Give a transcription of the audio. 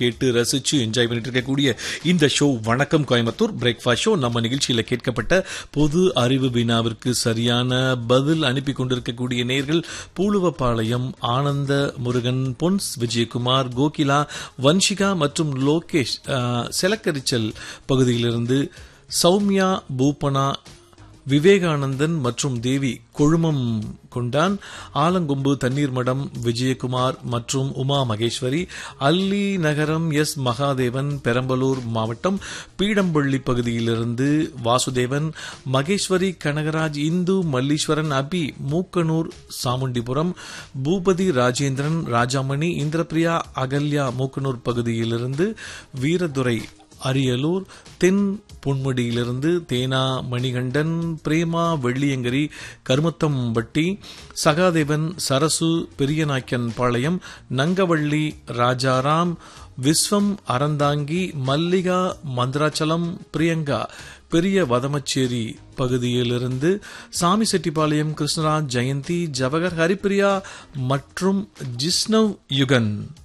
கேட்டு ரசிச்சு என்ஜாய் பண்ணிட்டு இருக்கக்கூடிய இந்த ஷோ வணக்கம் கோயம்புத்தூர் பிரேக்ஃபாஸ்ட் ஷோ நம்ம நிகழ்ச்சியில் கேட்கப்பட்ட பொது அறிவு வினாவிற்கு சரியான பதில் அனுப்பி கொண்டிருக்கக்கூடிய நேர்கள் பூலுவப்பாளையம் ஆனந்த முருகன் பொன்ஸ் விஜயகுமார் கோகிலா வன்ஷிகா மற்றும் லோகேஷ் அஹ், செலக்கரிச்சல் பகுதியிலிருந்து சௌமியா பூபனா விவேகானந்தன் மற்றும் தேவி கொழுமம் கொண்டான் ஆலங்கொம்பு தண்ணீர் மடம் விஜயகுமார் மற்றும் உமா மகேஸ்வரி அல்லி நகரம் எஸ் மகாதேவன் பெரம்பலூர் மாவட்டம் பீடம்பள்ளி பகுதியிலிருந்து வாசுதேவன் மகேஸ்வரி கனகராஜ் இந்து மல்லீஸ்வரன் அபி மூக்கனூர் சாமுண்டிபுரம் பூபதி ராஜேந்திரன் ராஜாமணி இந்திரபிரியா அகல்யா மூக்கனூர் பகுதியிலிருந்து வீரதுரை அரியலூர் தென் பொன்முடியிலிருந்து தேனா மணிகண்டன் பிரேமா வெள்ளியங்கரி கருமத்தம்பட்டி சகாதேவன் சரசு பெரியநாய்க்கன் பாளையம் நங்கவள்ளி ராஜாராம் விஸ்வம் அறந்தாங்கி மல்லிகா மந்திராச்சலம் பிரியங்கா பெரிய வதமச்சேரி பகுதியிலிருந்து சாமி செட்டிப்பாளையம் கிருஷ்ணராஜ் ஜெயந்தி ஜவஹர் ஹரிப்பிரியா மற்றும் ஜிஸ்னவ் யுகன்